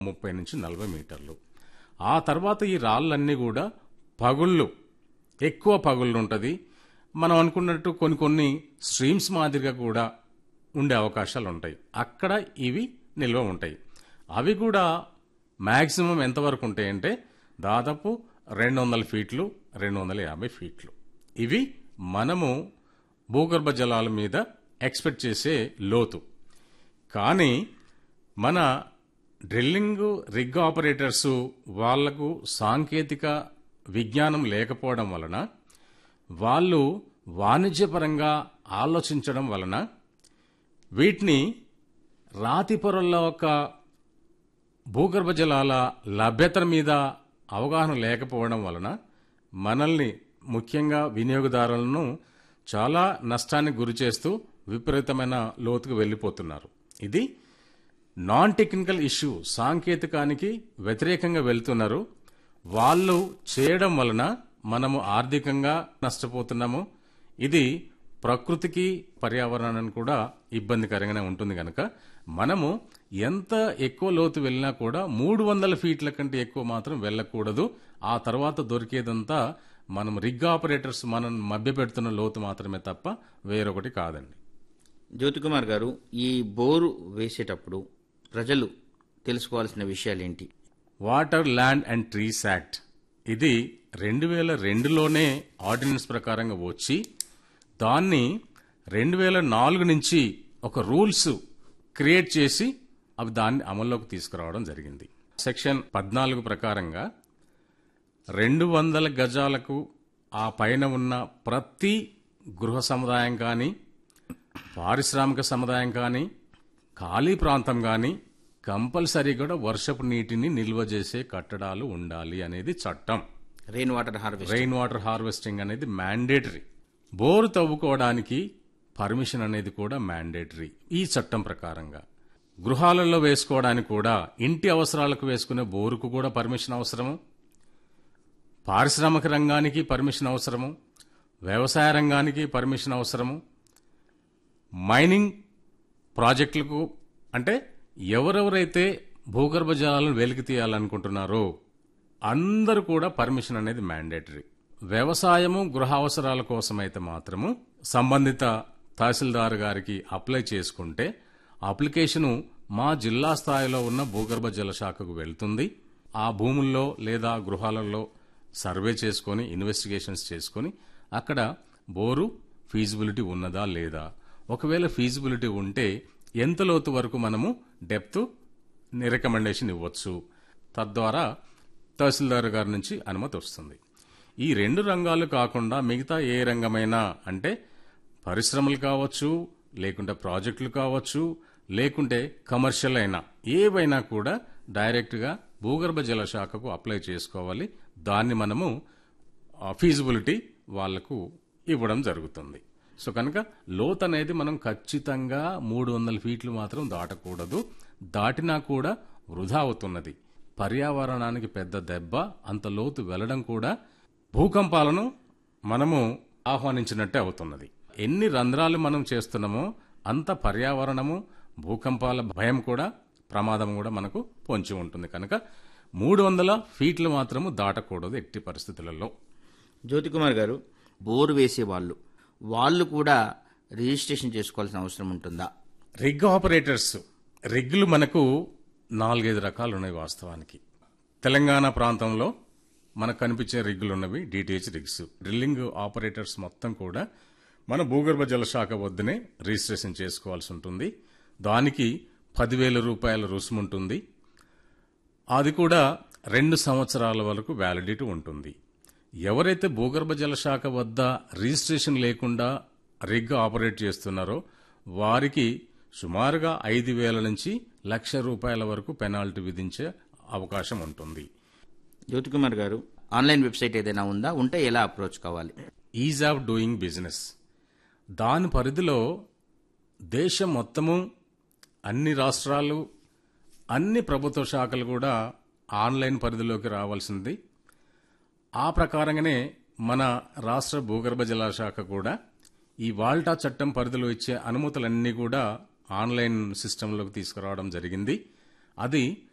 ముప్పై నుంచి నలభై మీటర్లు ఆ తర్వాత ఈ రాళ్ళన్నీ కూడా పగుళ్ళు ఎక్కువ పగుళ్ళు ఉంటుంది మనం అనుకున్నట్టు కొన్ని కొన్ని స్ట్రీమ్స్ మాదిరిగా కూడా ఉండే అవకాశాలు ఉంటాయి అక్కడ ఇవి నిల్వ ఉంటాయి అవి కూడా మ్యాక్సిమం ఎంతవరకు ఉంటాయంటే దాదాపు రెండు వందల ఫీట్లు రెండు వందల యాభై ఫీట్లు ఇవి మనము భూగర్భ జలాల మీద ఎక్స్పెక్ట్ చేసే లోతు కానీ మన డ్రిల్లింగ్ రిగ్ ఆపరేటర్స్ వాళ్లకు సాంకేతిక విజ్ఞానం లేకపోవడం వలన వాళ్ళు వాణిజ్యపరంగా ఆలోచించడం వలన వీటిని రాతి పొరల్లో ఒక భూగర్భ జలాల లభ్యత మీద అవగాహన లేకపోవడం వలన మనల్ని ముఖ్యంగా వినియోగదారులను చాలా నష్టానికి గురి చేస్తూ విపరీతమైన లోతుకు వెళ్ళిపోతున్నారు ఇది నాన్ టెక్నికల్ ఇష్యూ సాంకేతికానికి వ్యతిరేకంగా వెళ్తున్నారు వాళ్ళు చేయడం వలన మనము ఆర్థికంగా నష్టపోతున్నాము ఇది ప్రకృతికి పర్యావరణానికి కూడా ఇబ్బందికరంగానే ఉంటుంది కనుక మనము ఎంత ఎక్కువ లోతు వెళ్ళినా కూడా మూడు వందల ఫీట్ల కంటే ఎక్కువ మాత్రం వెళ్ళకూడదు ఆ తర్వాత దొరికేదంతా మనం రిగ్ ఆపరేటర్స్ మనం మభ్యపెడుతున్న లోతు మాత్రమే తప్ప వేరొకటి కాదండి జ్యోతికుమార్ గారు ఈ బోరు వేసేటప్పుడు ప్రజలు తెలుసుకోవాల్సిన విషయాలు ఏంటి water land and trees act ఇది రెండు వేల రెండులోనే ఆర్డినెన్స్ ప్రకారంగా వచ్చి దాన్ని రెండు వేల నాలుగు నుంచి ఒక రూల్స్ క్రియేట్ చేసి అవి దాన్ని అమల్లోకి తీసుకురావడం జరిగింది సెక్షన్ పద్నాలుగు ప్రకారంగా రెండు వందల గజాలకు ఆ పైన ఉన్న ప్రతి గృహ సముదాయం కానీ పారిశ్రామిక సముదాయం కానీ ఖాళీ ప్రాంతం కానీ కంపల్సరీ కూడా వర్షపు నీటిని నిల్వ చేసే కట్టడాలు ఉండాలి అనేది చట్టం rain water harvest rain water harvesting అనేది మ్యాండేటరీ బోరు తవ్వుకోవడానికి పర్మిషన్ అనేది కూడా మ్యాండేటరీ ఈ చట్టం ప్రకారంగా గృహాలలో వేసుకోవడానికి కూడా ఇంటి అవసరాలకు వేసుకునే బోరుకు కూడా పర్మిషన్ అవసరము పారిశ్రామిక రంగానికి పర్మిషన్ అవసరము వ్యవసాయ రంగానికి పర్మిషన్ అవసరము మైనింగ్ ప్రాజెక్టులకు అంటే ఎవరెవరైతే భూగర్భ జలాలను వెలికి తీయాలనుకుంటున్నారో అందరూ కూడా పర్మిషన్ అనేది మ్యాండేటరీ వ్యవసాయము గృహ అవసరాల కోసమైతే మాత్రము సంబంధిత తహసీల్దార్ గారికి అప్లై చేసుకుంటే అప్లికేషను మా జిల్లా స్థాయిలో ఉన్న భూగర్భ జల శాఖకు వెళ్తుంది ఆ భూముల్లో లేదా గృహాలలో సర్వే చేసుకొని ఇన్వెస్టిగేషన్స్ చేసుకొని అక్కడ బోరు ఫీజిబిలిటీ ఉన్నదా లేదా ఒకవేళ ఫీజిబిలిటీ ఉంటే ఎంత లోతు వరకు మనము డెప్త్ రికమెండేషన్ ఇవ్వచ్చు తద్వారా తహసీల్దార్ గారి నుంచి అనుమతి వస్తుంది ఈ రెండు రంగాలు కాకుండా మిగతా ఏ రంగమైనా అంటే పరిశ్రమలు కావచ్చు లేకుంటే ప్రాజెక్టులు కావచ్చు లేకుంటే కమర్షియల్ అయినా ఏవైనా కూడా డైరెక్ట్గా భూగర్భ జల శాఖకు అప్లై చేసుకోవాలి దాన్ని మనము ఫీజిబిలిటీ వాళ్లకు ఇవ్వడం జరుగుతుంది సో కనుక లోత్ అనేది మనం ఖచ్చితంగా మూడు వందల ఫీట్లు మాత్రం దాటకూడదు దాటినా కూడా వృధా అవుతున్నది పర్యావరణానికి పెద్ద దెబ్బ అంత లోతు వెళ్లడం కూడా భూకంపాలను మనము ఆహ్వానించినట్టే అవుతున్నది ఎన్ని రంధ్రాలు మనం చేస్తున్నామో అంత పర్యావరణము భూకంపాల భయం కూడా ప్రమాదం కూడా మనకు పొంచి ఉంటుంది కనుక మూడు వందల ఫీట్లు మాత్రము దాటకూడదు ఎట్టి పరిస్థితులలో జ్యోతికుమార్ గారు బోరు వేసే వాళ్ళు వాళ్ళు కూడా రిజిస్ట్రేషన్ చేసుకోవాల్సిన అవసరం ఉంటుందా రిగ్ ఆపరేటర్స్ రిగ్లు మనకు నాలుగైదు రకాలు ఉన్నాయి వాస్తవానికి తెలంగాణ ప్రాంతంలో మనకు కనిపించే రిగ్గులు ఉన్నవి డిటిహెచ్ రిగ్స్ డ్రిల్లింగ్ ఆపరేటర్స్ మొత్తం కూడా మన భూగర్భ జల శాఖ వద్దనే రిజిస్ట్రేషన్ చేసుకోవాల్సి ఉంటుంది దానికి పదివేల రూపాయల రుసుము ఉంటుంది అది కూడా రెండు సంవత్సరాల వరకు వ్యాలిడిటీ ఉంటుంది ఎవరైతే భూగర్భ జల శాఖ వద్ద రిజిస్ట్రేషన్ లేకుండా రిగ్ ఆపరేట్ చేస్తున్నారో వారికి సుమారుగా ఐదు వేల నుంచి లక్ష రూపాయల వరకు పెనాల్టీ విధించే అవకాశం ఉంటుంది జ్యోతికుమార్ గారు ఆన్లైన్ వెబ్సైట్ ఏదైనా ఉందా ఉంటే ఎలా అప్రోచ్ కావాలి ఈజ్ ఆఫ్ డూయింగ్ బిజినెస్ దాని పరిధిలో దేశం మొత్తము అన్ని రాష్ట్రాలు అన్ని ప్రభుత్వ శాఖలు కూడా ఆన్లైన్ పరిధిలోకి రావాల్సింది ఆ ప్రకారంగానే మన రాష్ట్ర భూగర్భ జల శాఖ కూడా ఈ వాల్టా చట్టం పరిధిలో ఇచ్చే అనుమతులన్నీ కూడా ఆన్లైన్ సిస్టంలోకి తీసుకురావడం జరిగింది అది